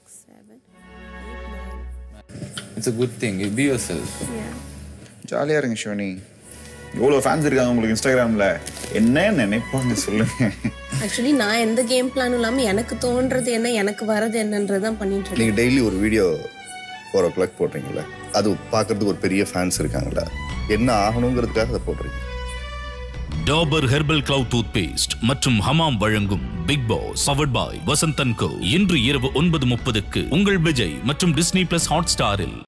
seven, eight, nine. It's a good thing be yourself Yeah. ஜாலியாக இருங்க ஷோனி எவ்வளோ fans இருக்காங்க உங்களுக்கு இன்ஸ்டாகிராமில் என்ன நினைப்பாங்க சொல்லுங்க ஆக்சுவலி நான் எந்த கேம் பிளானும் இல்லாமல் எனக்கு தோன்றது என்ன எனக்கு வரது என்னன்றது தான் பண்ணிட்டு இருக்கேன் நீங்கள் டெய்லி ஒரு வீடியோ ஃபோர் ஓ கிளாக் போடுறீங்களா அது பார்க்கறதுக்கு ஒரு பெரிய ஃபேன்ஸ் இருக்காங்களா என்ன ஆகணுங்கிறதுக்காக அதை போடுறீங்க Dabur herbal clove toothpaste மற்றும் ஹமாம் வழங்கும் big boss powered by Vasanthan co இன்று இரவு ஒன்பது முப்பதுக்கு உங்கள் விஜய் மற்றும் டிஸ்னி பிளஸ் ஹாட் ஸ்டாரில்